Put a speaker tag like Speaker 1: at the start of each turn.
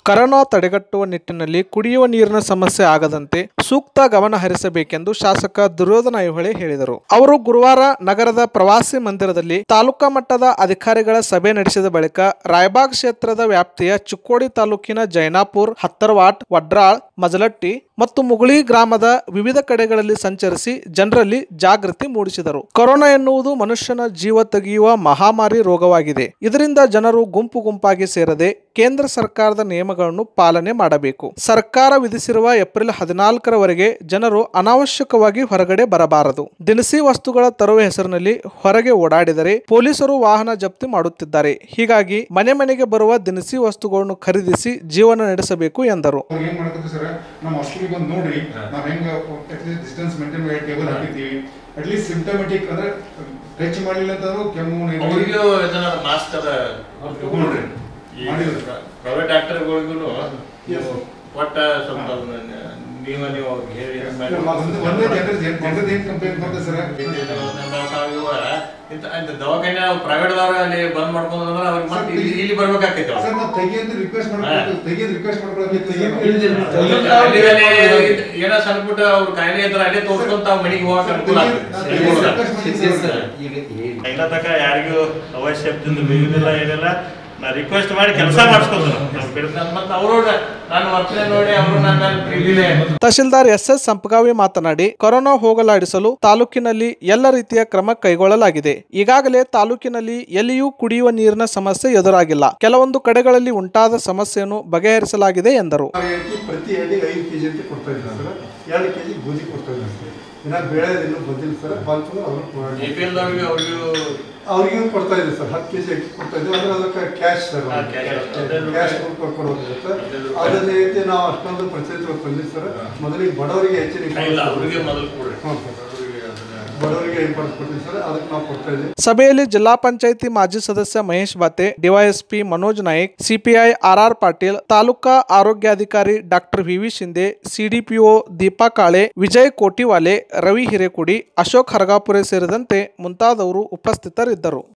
Speaker 1: Corona ತಡೆಗಟ್ಟುವ ನಿಟ್ಟಿನಲ್ಲಿ ಕುಡಿಯುವ ನೀರಿನ ಸಮಸ್ಯೆ ಆಗದಂತೆ ಸೂಕ್ತ ಗಮನ ಹರಿಸಬೇಕೆಂದು ಶಾಸಕ ದುರ್ಯೋಧನ ಐಹೊಳೆ ಹೇಳಿದರು ಅವರು ಗುರುವಾರ ನಗರದ ಪ್ರವಾಸಿ ಮಂದಿರದಲ್ಲಿ ತಾಲೂಕಾ ಮಟ್ಟದ ಅಧಿಕಾರಿಗಳ ಸಭೆ ನಡೆಸಿದ ಬಳಿಕ ರಾಯಬಾಗ್ ಕ್ಷೇತ್ರದ ವ್ಯಾಪ್ತಿಯ ಚಿಕ್ಕೋಡಿ ತಾಲೂಕಿನ ಜೈನಾಪುರ್ ಹತ್ತರವಾಟ್ ವಡ್ರಾಳ್ ಮಜಲಟ್ಟಿ ಮತ್ತು ಮುಗುಳಿ ಗ್ರಾಮದ ವಿವಿಧ ಕಡೆಗಳಲ್ಲಿ ಸಂಚರಿಸಿ ಜನರಲ್ಲಿ ಜಾಗೃತಿ ಮೂಡಿಸಿದರು ಕೊರೋನಾ ಎನ್ನುವುದು ಮನುಷ್ಯನ ಜೀವ ತೆಗೆಯುವ ಮಹಾಮಾರಿ ರೋಗವಾಗಿದೆ ಇದರಿಂದ ಜನರು ಗುಂಪು ಗುಂಪಾಗಿ ಸೇರದೆ ಕೇಂದ್ರ ಸರ್ಕಾರದ ನಿಯಮಗಳನ್ನು ಪಾಲನೆ ಮಾಡಬೇಕು ಸರ್ಕಾರ ವಿಧಿಸಿರುವ ಏಪ್ರಿಲ್ ಹದಿನಾಲ್ಕರವರೆಗೆ ಜನರು ಅನಾವಶ್ಯಕವಾಗಿ ಹೊರಗಡೆ ಬರಬಾರದು ದಿನಸಿ ವಸ್ತುಗಳ ತರುವ ಹೆಸರಿನಲ್ಲಿ ಹೊರಗೆ ಓಡಾಡಿದರೆ ಪೊಲೀಸರು ವಾಹನ ಜಪ್ತಿ ಮಾಡುತ್ತಿದ್ದಾರೆ ಹೀಗಾಗಿ ಮನೆ ಮನೆಗೆ ಬರುವ ದಿನಸಿ ವಸ್ತುಗಳನ್ನು ಖರೀದಿಸಿ ಜೀವನ ನಡೆಸಬೇಕು ಎಂದರು
Speaker 2: ಅವಾಗ ಏನ್ ಮಾಡ್ಬೇಕು ಸರ್ ನಮ್ಮ ಹಾಸ್ಪಿಟಲ್ ಬಂದು ನೋಡ್ರಿ ನಾವ್ ಹೆಂಗ ಡಿಸ್ಟೆನ್ಸ್ ಮೇಂಟೈನ್ ಮಾಡಿ ಟೇಬಲ್ ಹಾಕಿದ್ದೀವಿ ಅಟ್ಲೀಸ್ಟ್ ಸಿಂಪ್ಟಮೆಟಿಕ್ ಅಂದ್ರೆ ಟಚ್ ಮಾಡಲಿಲ್ಲ ಅಂತಂದ್ರು ಕೆಮ್ಮು ನೆಗಡಿ
Speaker 3: ಅವ್ರಿಗೂ ಇದನ್ನ ಮಾಸ್ಕ್ ಅದ
Speaker 2: ತಗೊಂಡ್ರಿ
Speaker 3: ಈ
Speaker 2: ಮಾಡಿದ್ರು.
Speaker 3: ಪ್ರೈವೇಟ್ ಡಾಕ್ಟರ್ಗಳಿಗೂ
Speaker 2: Yes.
Speaker 3: ಒಟ್ಟ ಸ್ವಲ್ಪ ಅದನ್ನ ನೀವ ನೀವು ಅವ್ರಿಗೆ ಹೇಳಿ ಇದ್ ಮಾಡಿ.
Speaker 2: ಒಂದು ಒಂದೇ ಜನರ ಜನರದ ಏನ್ ಕಂಪ್ಲೇಂಟ್ ಬರ್ತದೆ ಸರ್
Speaker 3: ನಮ್ಮ ಸಾವು ಇಂತ ಇಂತ ದವಾಖಾನೆ ಪ್ರೈವೇಟ್ ದವ್ರ ಅಲ್ಲಿ ಬಂದ್ ಮಾಡ್ಕೊಂಡು ಅಂದ್ರೆ ಅವ್ರಿಗೆ ಮತ್ತೆ ಇಲ್ಲಿ ಇಲ್ಲಿ ಬರ್ಬೇಕಾಕೈತಿ ಅವ್ರು.
Speaker 2: ಸರ್ ನಾವು ತೆಗಿಯಂತ ರಿಕ್ವೆಸ್ಟ್ ಮಾಡ್ಬೇಕು ತೆಗಿಯೋದು ರಿಕ್ವೆಸ್ಟ್ ಮಾಡ್ಬೇಕು
Speaker 3: ಅಲ್ಲಿ ಅಲ್ಲಿ ಇದ್- ಏನೋ ಸಣ್ಣ ಪುಟ್ಟ ಅವ್ರ ಕಾಯಿಲೆ ಇದ್ರೆ ಅಲ್ಲೇ ತೋರ್ಸ್ಕೊಂತ ಅವ್ರ ಮನೆಗೆ ಹೋಗಕ್ ಅನುಕೂಲ
Speaker 4: ಇಲ್ಲ ತಕ ಯಾರಿಗೂ ಅವಶ್ಯಕದಿಂದ ಬಿಗುದಿಲ್ಲ ಏನಿಲ್ಲ ನಾ ರಿಕ್ವೆಸ್ಟ್ ಮಾಡಿ ಕೆಲಸ ಮಾಡಿಸ್ಕೊತಾರೆ
Speaker 3: ಮತ್ತೆ ಅವರು ನಾನು ವರ್ತನೆ ನೋಡಿ ಅವರು ನನ್ನ ಮೇಲೆ ಪ್ರೀತಿ ಇದೆ
Speaker 1: ತಹಶೀಲ್ದಾರ್ ಎಸ್ ಎಸ್ ಸಂಪಗಾವಿ ಮಾತನಾಡಿ ಕೊರೋನಾ ಹೋಗಲಾಡಿಸಲು ತಾಲೂಕಿನಲ್ಲಿ ಎಲ್ಲ ರೀತಿಯ ಕ್ರಮ ಕೈಗೊಳ್ಳಲಾಗಿದೆ ಈಗಾಗಲೇ ತಾಲೂಕಿನಲ್ಲಿ ಎಲ್ಲಿಯೂ ಕುಡಿಯುವ ನೀರಿನ ಸಮಸ್ಯೆ ಎದುರಾಗಿಲ್ಲ ಕೆಲವೊಂದು ಕಡೆಗಳಲ್ಲಿ ಉಂಟಾದ ಸಮಸ್ಯೆಯನ್ನು ಬಗೆಹರಿಸಲಾಗಿದೆ ಎಂದರು
Speaker 5: ಅಕ್ಕಿ ಪ್ರತಿ ಹಳ್ಳಿಗೆ ಐದು ಕೆ ಜಿ ಅಂತ ಕೊಡ್ತಾ ಇದ್ದಾರೆ ಸರ್ ಎರಡು ಕೆ ಜಿ ಗೋಧಿ ಕೊಡ್ತಾ ಇದ್ದಾರೆ ಸರ್ ಇನ್ನ ಬೇಳೆ ಇನ್ನೂ ಬಂದಿಲ್ಲ ಸರ್ ಬಂತು ಅವರು
Speaker 3: ಎ ಪಿ ಎಲ್ ದವ್ರಿಗೆ ಅವ್ರಿಗೂ
Speaker 5: ಅವ್ರಿಗೂ ಕೊಡ್ತಾ ಇದೆ ಸರ್ ಹತ್ತು ಕೆ ಜಿ ಅಕ್ಕಿ ಕೊಡ್ತಾ ಇದ್ದೀವಿ ಅಂದ್ರೆ ಅದಕ್ಕೆ ಕ್ಯಾಶ್ ಸರ್
Speaker 3: ಹಾ, cash.
Speaker 5: ಕ್ಯಾಶ್ ಕೊಡೋದಿರುತ್ತೆ ಅದನ್ನ ರೀತಿ ನಾವು ಅಷ್ಟೊಂದು ಪರಿಸ್ಥಿತಿ ತಂದಿದ್ದು ಸರ್ ಮೊದಲಿಗೆ ಬಡವರಿಗೆ ಹೆಚ್ಚಿನ
Speaker 3: ಇಲ್ಲ
Speaker 5: importance
Speaker 3: ಅವ್ರಿಗೆ
Speaker 5: ಕೊಡ್ತೀವಿ.
Speaker 3: ಮೊದಲು ಕೊಡ್ರಿ
Speaker 5: ಹ್ಞೂ ಸರ್ ಬಡವರಿಗೆ ಇಂಪಾರ್ಟೆನ್ಸ್ ಕೊಡ್ತೀವಿ ಸರ್ ಅದಕ್ಕೆ ನಾವು ಕೊಡ್ತಾ ಇದ್ದೀವಿ
Speaker 1: ಸಭೆಯಲ್ಲಿ ಜಿಲ್ಲಾ ಪಂಚಾಯಿತಿ ಮಾಜಿ ಸದಸ್ಯ Mahesh Bathe DYSP Manoj Naik CPI RR Patil taluka ಆರೋಗ್ಯಾಧಿಕಾರಿ doctor VV Shinde CDPO Deepa Kale Vijay Kotiwale Ravi Hirekudi Ashok Haragapure ಸೇರಿದಂತೆ ಮುಂತಾದವರು ಉಪಸ್ಥಿತರಿದ್ದರು